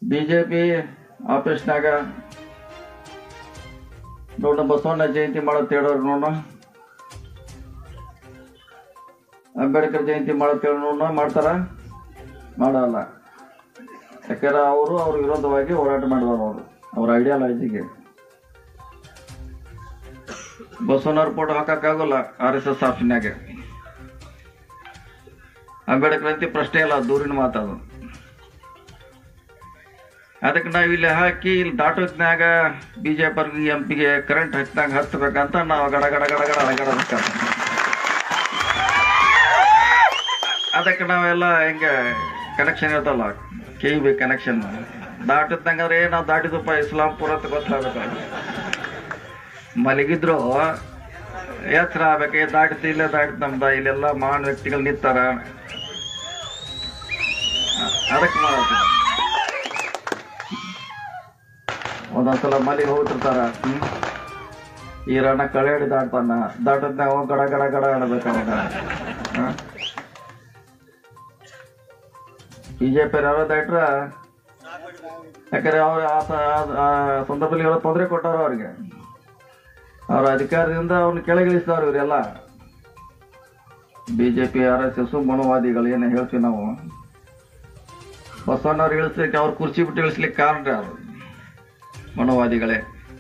BJP ಆಫೀಸ್ನಾಗ ನೋಡ ಬಸವಣ್ಣ ಜಯಂತಿ ಮಾಡತ್ ಹೇಳೋರು ನೋಡ ಅಂಬೇಡ್ಕರ್ ಜಯಂತಿ ಮಾಡತ್ ಹೇಳಿ ನೋಡ ಮಾಡ್ತಾರ ಮಾಡಲ್ಲ ಯಾಕಂದ್ರೆ ಅವರು ಅವ್ರ ವಿರೋಧವಾಗಿ ಹೋರಾಟ ಮಾಡಿದವರು ಅವರು ಅವ್ರ ಐಡಿಯಾಲಜಿಗೆ ಬಸವಣ್ಣವ್ರ ಫೋಟೋ ಹಾಕಕ್ಕಾಗಲ್ಲ ಆರ್ ಎಸ್ ಎಸ್ ಆಫೀಸ್ನಾಗ ಅಂಬೇಡ್ಕರ್ ಅಂತ ಪ್ರಶ್ನೆ ಇಲ್ಲ ದೂರಿನ ಮಾತದು ಅದಕ್ಕೆ ನಾವು ಇಲ್ಲಿ ಹಾಕಿ ಇಲ್ಲಿ ದಾಟೋದ್ನಾಗ ಬಿಜೆಪಿ ಎಂ ಪಿಗೆ ಕರೆಂಟ್ ಹಚ್ಚಿನಾಗ ಹತ್ತಬೇಕಂತ ನಾವು ಗಡ ಗಡ ಗಡ ಗಡ ಅಲಗಡಬೇಕ ಅದಕ್ಕೆ ನಾವೆಲ್ಲ ಹೆಂಗೆ ಕನೆಕ್ಷನ್ ಇರ್ತಲ್ಲ ಕೆ ಬಿ ಕನೆಕ್ಷನ್ ದಾಟದ್ನಂಗಂದ್ರೆ ನಾವು ದಾಟಿದಪ್ಪ ಇಸ್ಲಾಂಪುರ ಅಂತ ಗೊತ್ತಾಗಬೇಕು ಮಲಗಿದ್ರು ಎತ್ತರ ಆಗ್ಬೇಕು ಏ ದಾಟಿತು ಇಲ್ಲೇ ದಾಟಿತ್ ನಮ್ದ ಇಲ್ಲೆಲ್ಲ ಮಹಾನ್ ವ್ಯಕ್ತಿಗಳು ನಿಂತಾರ ಅದಕ್ಕೆ ಮಾಡತ್ತೀವಿ ಒಂದೊಂದ್ಸಲ ಮಲಿಗೆ ಹೋಗ್ತಿರ್ತಾರ ಹ್ಮ್ ಈರಣ್ಣ ಕಳೆಯಡಿ ದಾಟ್ತಾನ ದಾಟದ್ನಾಗ ಅವ ಗಡ ಗಡ ಗಡ ಆಡ್ಬೇಕು ಅವಾಗ ಬಿಜೆಪಿ ಯಾರೋ ದಾಟ್ರ ಯಾಕಂದ್ರೆ ಅವ್ರು ಆ ಸ- ಆ- ಆ ಸಂದರ್ಭದಲ್ಲಿ ಏನೋ ತೊಂದರೆ ಕೊಟ್ಟಾರ ಅವ್ರಿಗೆ ಅವ್ರ ಅಧಿಕಾರದಿಂದ ಅವ್ನ ಕೆಳಗಿಳಿಸ್ತಾರ ಇವರೆಲ್ಲ ಬಿಜೆಪಿ ಆರ್ ಎಸ್ ಎಸ್ ಮನೋವಾದಿಗಳು ಏನು ಹೇಳ್ತೀವಿ ನಾವು ಬಸವಣ್ಣವ್ರು ಇಳಿಸ್ಲಿಕ್ಕೆ ಅವ್ರ ಕುರ್ಚಿ ಬಿಟ್ಟು ಇಳಿಸ್ಲಿಕ್ಕೆ ಕಾರಣ ಅವರು ಮನೋವಾದಿಗಳೇ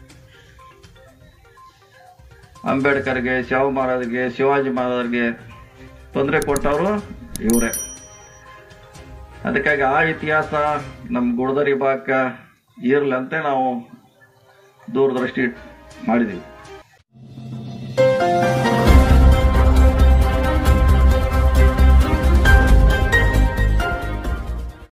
ಅಂಬೇಡ್ಕರ್ಗೆ ಶಿವ ಮಹಾರಾಜ್ಗೆ ಶಿವಾಜಿ ಮಹಾರಾಜ್ಗೆ ತೊಂದರೆ ಕೊಟ್ಟವರು ಇವರೇ ಅದಕ್ಕಾಗಿ ಆ ಇತಿಹಾಸ ನಮ್ಮ ಗುಡದರಿ ಭಾಗಕ್ಕ ಇರಲಿ ಅಂತ ನಾವು ದೂರದೃಷ್ಟಿ ಮಾಡಿದ್ದೀವಿ